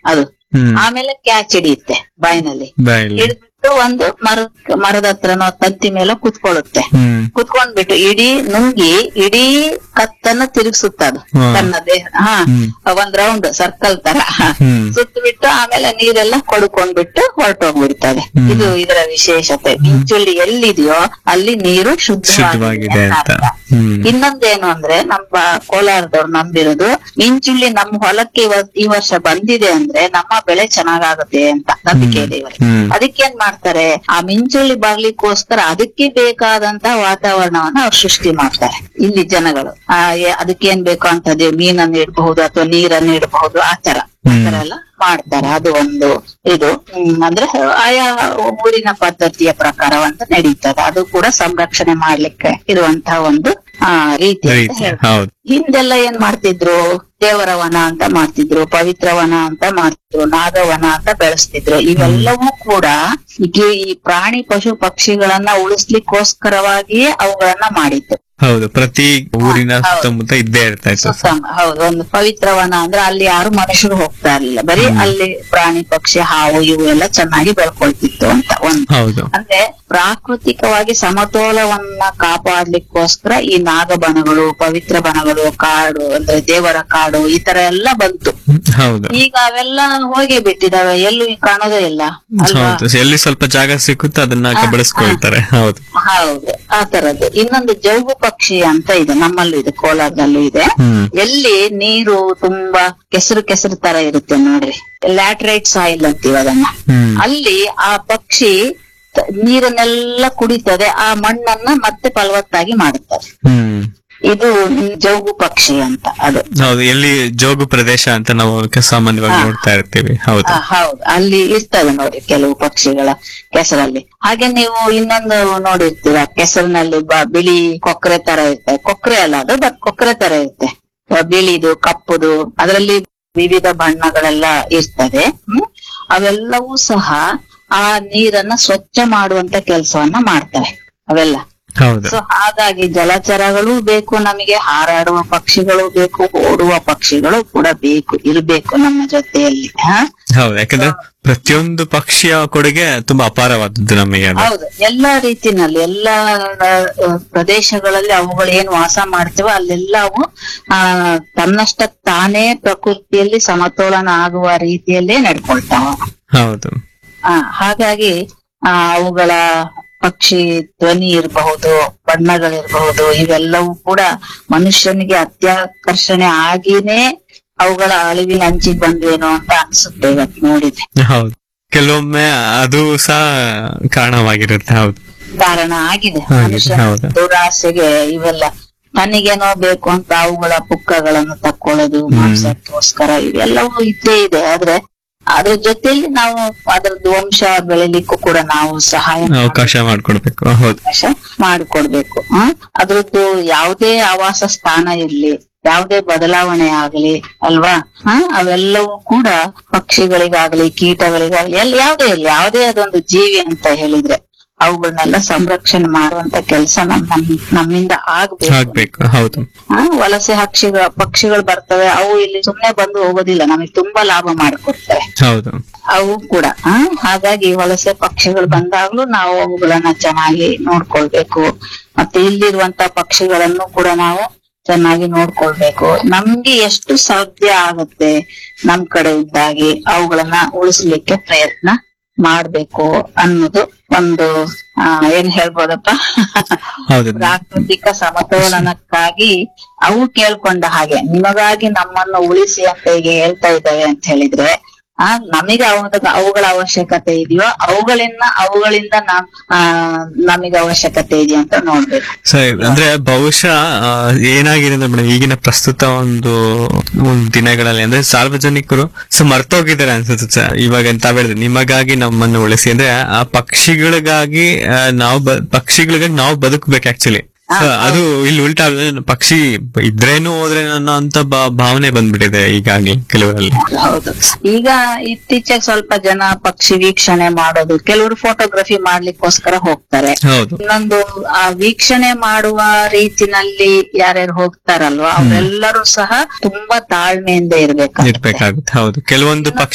ಅದು ಹ್ಮ್ ಆಮೇಲೆ ಕ್ಯಾಚ್ ಹಿಡಿಯುತ್ತೆ ಬಾಯಿನಲ್ಲಿ ಬಾಯಲ್ಲಿ ಹಿಡಿದ್ಬಿಟ್ಟು ಒಂದು ಮರ ಮರದ ಹತ್ರನೋ ತಂತಿ ಮೇಲೆ ಕುತ್ಕೊಳ್ಳುತ್ತೆ ಹ್ಮ್ ಕುತ್ಕೊಂಡ್ಬಿಟ್ಟು ಇಡೀ ನುಂಗಿ ಇಡೀ ಕತ್ತನ್ನ ತಿರುಗಿಸುತ್ತ ಅದು ಹಾ. ತನ್ನ ದೇಹ ಹಾ ಹ್ಮ್. ಒಂದ್ ರೌಂಡ್ ಸರ್ಕಲ್ ತರ ಹ್ಮ್ ಸುತ್ತಬಿಟ್ಟು ಆಮೇಲೆ ನೀರೆಲ್ಲ ಕೊಡ್ಕೊಂಡ್ಬಿಟ್ಟು ಹೊರಟೋಗ್ಬಿಡ್ತದೆ ಹ್ಮ್. ಇದು ಇದರ ವಿಶೇಷತೆ ಮಿಂಚುಳ್ಳಿ ಎಲ್ಲಿದೆಯೋ ಅಲ್ಲಿ ನೀರು ಶುದ್ಧವಾಗಿದೆ ಶುದ್ಧವಾಗಿದೆ ಅಂತ ಅಂತ ಅರ್ಥ. ಹ್ಮ್ ಇನ್ನೊಂದೇನು ಅಂದ್ರೆ ನಮ್ಮ ಕೋಲಾರದವ್ರು ನಂಬಿರೋದು ಮಿಂಚುಳ್ಳಿ ನಮ್ಮ ಹೊಲಕ್ಕೆ ಇವ- ಈ ವರ್ಷ ಬಂದಿದೆ ಅಂದ್ರೆ ನಮ್ಮ ಬೆಳೆ ಚೆನ್ನಾಗಾಗುತ್ತೆ ಅಂತ ನಂಬಿಕೆ ಇದೆ ಇವರಿಗೆ ಹ್ಮ್ ಅದಕ್ಕೇನ್ ಮಾಡ್ತಾರೆ ಆ ಮಿಂಚುಳ್ಳಿ ಬರ್ಲಿಕ್ಕೋಸ್ಕರ ಅದಕ್ಕೆ ಬೇಕಾದಂತ ವಾತಾವರಣವನ್ನ ಅವ್ರು ಸೃಷ್ಟಿ ಮಾಡ್ತಾರೆ ಇಲ್ಲಿ ಜನಗಳು ಆ ಏ- ಅದಕ್ಕೇನ್ ಬೇಕು ಅಂತದ್ದು ಮೀನನ್ನು ಇಡಬಹುದು ಅಥವಾ ನೀರನ್ನು ಇಡಬಹುದು ಆ ತರ ಆ ಹ್ಮ್. ತರ ಎಲ್ಲ ಮಾಡ್ತಾರೆ ಅದು ಒಂದು ಇದು ಹ್ಮ್, ಅಂದ್ರೆ ಆಯಾ ಊರಿನ ಪದ್ಧತಿಯ ಪ್ರಕಾರವಂತ ನಡೀತದೆ ಅದು ಕೂಡ ಸಂರಕ್ಷಣೆ ಮಾಡ್ಲಿಕ್ಕೆ ಇರುವಂತಹ ಒಂದು ಆ ರೀತಿ ಅಂತ ರೀತಿ ಹೇಳ್ತಾರೆ ಹೌದು ಹಿಂದೆಲ್ಲ ಏನ್ ಮಾಡ್ತಿದ್ರು ದೇವರ ವನ ಅಂತ ಮಾಡ್ತಿದ್ರು ಪವಿತ್ರ ವನ ಅಂತ ಮಾಡ್ತಿದ್ರು ನಾಗವನ ಅಂತ ಬೆಳೆಸ್ತಿದ್ರು ಇವೆಲ್ಲವೂ ಕೂಡ ಈಗ ಈ ಪ್ರಾಣಿ ಪಶು ಪಕ್ಷಿಗಳನ್ನ ಉಳಿಸ್ಲಿಕ್ಕೋಸ್ಕರವಾಗಿಯೇ ಅವುಗಳನ್ನ ಮಾಡಿತ್ತು ಹೌದು ಪ್ರತಿ ಊರಿನ ಹೌದು. ಸುತ್ತಮುತ್ತ ಇದ್ದೇ ಇರ್ತಾ ಇತ್ತು ಸುತ್ತಮ ಹೌದು ಒಂದು ಪವಿತ್ರ ವನ ಅಂದ್ರೆ ಅಲ್ಲಿ ಯಾರು ಮನುಷ್ಯರು ಹೋಗ್ತಾ ಇರ್ಲಿಲ್ಲ ಬರೀ ಅಲ್ಲಿ ಪ್ರಾಣಿ ಪಕ್ಷಿ ಹಾವು ಇವು ಎಲ್ಲ ಚೆನ್ನಾಗಿ ಬೆಳ್ಕೊಳ್ತಿತ್ತು ಅಂತ ಒಂದು ಹೌದು ಅಂದ್ರೆ ಪ್ರಾಕೃತಿಕವಾಗಿ ಸಮತೋಲವನ್ನ ಕಾಪಾಡ್ಲಿಕ್ಕೋಸ್ಕರ ಈ ನಾಗಬನಗಳು ಪವಿತ್ರ ಬನಗಳು ಕಾಡು ಅಂದ್ರೆ ದೇವರ ಕಾಡು ಈ ತರ ಎಲ್ಲ ಬಂತು ಹ್ಮ್, ಹೌದು ಈಗ ಅವೆಲ್ಲ ಹೋಗೇ ಬಿಟ್ಟಿದಾವೆ ಎಲ್ಲೂ ಕಾಣೋದೇ ಇಲ್ಲ ಅಲ್ವಾ ಹೌದು ಎಲ್ಲಿ ಸ್ವಲ್ಪ ಜಾಗ ಸಿಕ್ಕುತ್ತೋ ಅದನ್ನ ಕಬಳಿಸ್ಕೊಳ್ತಾರೆ ಹೌದು ಹೌದು ಆ ತರದ್ದು ಇನ್ನೊಂದು ಜೌಗು ಪಕ್ಷಿ ಅಂತ ಇದೆ ನಮ್ಮಲ್ಲೂ ಇದೆ ಕೋಲಾರದಲ್ಲೂ ಇದೆ ಹ್ಮ್ ಎಲ್ಲಿ ನೀರು ತುಂಬಾ ಕೆಸರು ಕೆಸರು ತರ ಇರುತ್ತೆ ನೋಡ್ರಿ ಲ್ಯಾಟ್ರೈಟ್ ಸಾಯಿಲ್ ಅಂತೀವಿ ಅದನ್ನ ಹ್ಮ್ ಅಲ್ಲಿ ಆ ಪಕ್ಷಿ ತ- ನೀರನ್ನೆಲ್ಲ ಕುಡಿತದೆ ಆ ಮಣ್ಣನ್ನ ಮತ್ತೆ ಫಲವತ್ತಾಗಿ ಮಾಡುತ್ತದೆ ಹ್ಮ್ ಇದು ಜೌಗು ಪಕ್ಷಿ ಅಂತ ಅದು ಹೌದು ಎಲ್ಲಿ ಜೋಗು ಪ್ರದೇಶ ಅಂತ ನಾವು ಕ- ಸಾಮಾನ್ಯವಾಗಿ ನೋಡ್ತಾ ಇರ್ತೀವಿ ಹೌದು ಆ, ಹೌದು ಅಲ್ಲಿ ಇರ್ತದೆ ನೋಡಿ ಕೆಲವು ಪಕ್ಷಿಗಳ ಕೆಸರಲ್ಲಿ ಹಾಗೆ ನೀವು ಇನ್ನೊಂದು ನೋಡಿರ್ತೀರ ಕೆಸರಿನಲ್ಲಿ ಬ- ಬಿಳಿ ಕೊಕ್ಕರೆ ತರ ಇರ್ತದೆ ಕೊಕ್ಕರೆ ಅಲ್ಲ ಅದು ಬಟ್ ಕೊಕ್ಕರೆ ತರ ಇರುತ್ತೆ ಆ, ಬಿಳಿದು ಕಪ್ಪುದು ಅದರಲ್ಲಿ ವಿವಿಧ ಬಣ್ಣಗಳೆಲ್ಲ ಇರ್ತದೆ ಹ್ಮ್ ಅವೆಲ್ಲವೂ ಸಹ ಆ ನೀರನ್ನ ಸ್ವಚ್ಛ ಮಾಡುವಂತ ಕೆಲಸವನ್ನ ಮಾಡ್ತವೆ ಅವೆಲ್ಲ ಹೌದು ಸೊ ಹಾಗಾಗಿ ಜಲಚರಗಳು ಬೇಕು ನಮಗೆ ಹಾರಾಡುವ ಪಕ್ಷಿಗಳು ಬೇಕು ಓಡುವ ಪಕ್ಷಿಗಳು ಕೂಡ ಬೇಕು ಇರಬೇಕು ನಮ್ಮ ಜೊತೆಯಲ್ಲಿ ಹಾ ಹೌದು ಯಾಕಂದ್ರೆ ಪ್ರತಿಯೊಂದು ಪಕ್ಷಿಯ ಕೊಡುಗೆ ತುಂಬಾ ಅಪಾರವಾದದ್ದು ನಮಗೆ ಅದು ಹೌದು ಎಲ್ಲಾ ರೀತಿನಲ್ಲಿ ಎಲ್ಲಾ ಆ, ಪ್ರದೇಶಗಳಲ್ಲಿ ಅವುಗಳು ಏನ್ ವಾಸ ಮಾಡ್ತೇವೆ ಅಲ್ಲೆಲ್ಲ ಅವು ಆ ತನ್ನಷ್ಟ ತಾನೇ ಪ್ರಕೃತಿಯಲ್ಲಿ ಸಮತೋಲನ ಆಗುವ ರೀತಿಯಲ್ಲೇ ನಡ್ಕೊಳ್ತಾವ ಹೌದು ಆ, ಹಾಗಾಗಿ ಆ ಅವುಗಳ ಪಕ್ಷಿ ಧ್ವನಿ ಇರಬಹುದು ಬಣ್ಣಗಳಿರಬಹುದು ಇವೆಲ್ಲವೂ ಕೂಡ ಮನುಷ್ಯನಿಗೆ ಅತ್ಯಾಕರ್ಷಣೆ ಆಗಿನೇ ಅವುಗಳ ಅಳಿವಿನ ಅಂಚಿಗೆ ಬಂದ್ವೇನೋ ಅಂತ ಅನ್ಸುತ್ತೆ ಇವತ್ತು ನೋಡಿದ್ರೆ ಹೌದು ಕೆಲವೊಮ್ಮೆ ಅದು ಸಹ ಕಾರಣವಾಗಿರುತ್ತೆ ಹೌದು ಕಾರಣ ಆಗಿದೆ ಆಗಿದೆ, ಮನುಷ್ಯ ಹೌದು. ದುರಾಸೆಗೆ ಇವೆಲ್ಲ ತನಗೇನೋ ಬೇಕು ಅಂತ ಅವುಗಳ ಪುಕ್ಕಗಳನ್ನು ತಕ್ಕೊಳ್ಳೋದು ಮಾಂಸಕ್ಕೋಸ್ಕರ ಇವೆಲ್ಲವೂ ಇದ್ದೇ ಇದೆ ಆದ್ರೆ ಅದ್ರ ಜೊತೆಲಿ ನಾವು ಅದ್ರದ್ದು ವಂಶ ಬೆಳಿಲಿಕ್ಕೂ ಕೂಡ ನಾವು ಸಹಾಯ ಅವಕಾಶ ಮಾಡ್ಕೊಡ್ಬೇಕು ಹೌದು ಅವಕಾಶ ಮಾಡಿಕೊಡ್ಬೇಕು ಹ್ಮ್ ಅದ್ರದ್ದು ಯಾವುದೇ ಆವಾಸ ಸ್ಥಾನ ಇರ್ಲಿ ಯಾವುದೇ ಬದಲಾವಣೆ ಆಗ್ಲಿ ಅಲ್ವಾ ಹ ಅವೆಲ್ಲವೂ ಕೂಡ ಪಕ್ಷಿಗಳಿಗಾಗ್ಲಿ ಕೀಟಗಳಿಗಾಗ್ಲಿ ಎಲ್ಲಿ ಯಾವುದೇ ಇರ್ಲಿ ಯಾವುದೇ ಅದೊಂದು ಜೀವಿ ಅಂತ ಹೇಳಿದ್ರೆ ಅವುಗಳನ್ನೆಲ್ಲ ಸಂರಕ್ಷಣೆ ಮಾಡುವಂತ ಕೆಲಸ ನಮ್ಮ ನಮ್ಮಿಂದ ಆಗ್ಬೇಕು ಆಗ್ಬೇಕು ಹೌದು ಹ ವಲಸೆ ಹಕ್ಷಿಗಳ ಪಕ್ಷಿಗಳು ಬರ್ತವೆ ಅವು ಇಲ್ಲಿ ಸುಮ್ನೆ ಬಂದು ಹೋಗೋದಿಲ್ಲ ನಮಗೆ ತುಂಬಾ ಲಾಭ ಮಾಡಿಕೊಡ್ತವೆ ಹೌದು ಅವು ಕೂಡ ಆ, ಹಾಗಾಗಿ ವಲಸೆ ಪಕ್ಷಿಗಳು ಬಂದಾಗ್ಲೂ ನಾವು ಅವುಗಳನ್ನ ಚೆನ್ನಾಗಿ ನೋಡ್ಕೊಳ್ಬೇಕು ಮತ್ತೆ ಇಲ್ಲಿರುವಂತ ಪಕ್ಷಿಗಳನ್ನು ಕೂಡ ನಾವು ಚೆನ್ನಾಗಿ ನೋಡ್ಕೊಳ್ಬೇಕು ನಮ್ಗೆ ಎಷ್ಟು ಸಾಧ್ಯ ಆಗುತ್ತೆ ನಮ್ ಕಡೆ ಇದ್ದಾಗಿ ಅವುಗಳನ್ನ ಉಳಿಸ್ಲಿಕ್ಕೆ ಪ್ರಯತ್ನ ಮಾಡ್ಬೇಕು ಅನ್ನೋದು ಒಂದು ಆ, ಏನ್ ಹೇಳ್ಬೋದಪ್ಪ ಹೌದು ಪ್ರಾಕೃತಿಕ ಸಮತೋಲನಕ್ಕಾಗಿ ಅವು ಕೇಳ್ಕೊಂಡ ಹಾಗೆ ನಿಮಗಾಗಿ ನಮ್ಮನ್ನು ಉಳಿಸಿ ಅಂತ ಈಗ ಹೇಳ್ತಾ ಇದ್ದಾವೆ ಅಂತ ಹೇಳಿದ್ರೆ ಆ ನಮಗೆ ಅವಾಗ ಅವುಗಳ ಅವಶ್ಯಕತೆ ಇದೆಯೋ ಅವುಗಳಿಂದ ಅವುಗಳಿಂದ ನಾವ್ ಆ ನಮಗೆ ಅವಶ್ಯಕತೆ ಇದೆಯಾ ಅಂತ ನೋಡ್ಬೇಕು ಸರಿ ಅಂದ್ರೆ ಬಹುಶಃ ಆ, ಏನಾಗಿದೆ ಅಂದ್ರೆ ಮೇಡಮ್ ಈಗಿನ ಪ್ರಸ್ತುತ ಒಂದು ಒಂದು ದಿನಗಳಲ್ಲಿ ಅಂದ್ರೆ ಸಾರ್ವಜನಿಕರು ಸೊ ಮರ್ತೋಗಿದ್ದಾರೆ ಅನ್ಸುತ್ತೆ ಸರ್ ಇವಾಗ ಎಂತ ಹೇಳಿದ್ರೆ ನಿಮಗಾಗಿ ನಮ್ಮನ್ನು ಉಳಿಸಿ ಅಂದ್ರೆ ಆ ಪಕ್ಷಿಗಳಿಗಾಗಿ ಆ, ನಾವು ಬ- ಪಕ್ಷಿಗಳಿಗಾಗಿ ನಾವು ಬದುಕಬೇಕು ಆಕ್ಚುಲಿ ಅದು ಇಲ್ಲಿ ಉಲ್ಟಾ ಆಗಿದೆ. ಪಕ್ಷಿ ಇದ್ರೇನು ಹೋದ್ರೆ ಅನ್ನೋ ಅಂತ ಭಾ- ಭಾವನೆ ಬಂದ್ಬಿಟ್ಟಿದೆ ಈಗಾಗ್ಲೇ ಕೆಲವರಲ್ಲಿ ಹೌದು ಈಗ ಇತ್ತೀಚೆಗೆ ಸ್ವಲ್ಪ ಜನ ಪಕ್ಷಿ ವೀಕ್ಷಣೆ ಮಾಡೋದು ಕೆಲವರು ಫೋಟೋಗ್ರಫಿ ಮಾಡ್ಲಿಕ್ಕೋಸ್ಕರ ಹೋಗ್ತಾರೆ ಹೌದು ಇನ್ನೊಂದು ಆ ವೀಕ್ಷಣೆ ಮಾಡುವ ರೀತಿನಲ್ಲಿ ಯಾರ್ಯಾರು ಹೋಗ್ತಾರಲ್ವಾ ಅವರೆಲ್ಲರೂ ಸಹ ತುಂಬಾ ತಾಳ್ಮೆಯಿಂದ ಇರ್ಬೇಕು ಇರ್ಬೇಕಾಗುತ್ತೆ ಹೌದು ಕೆಲವೊಂದು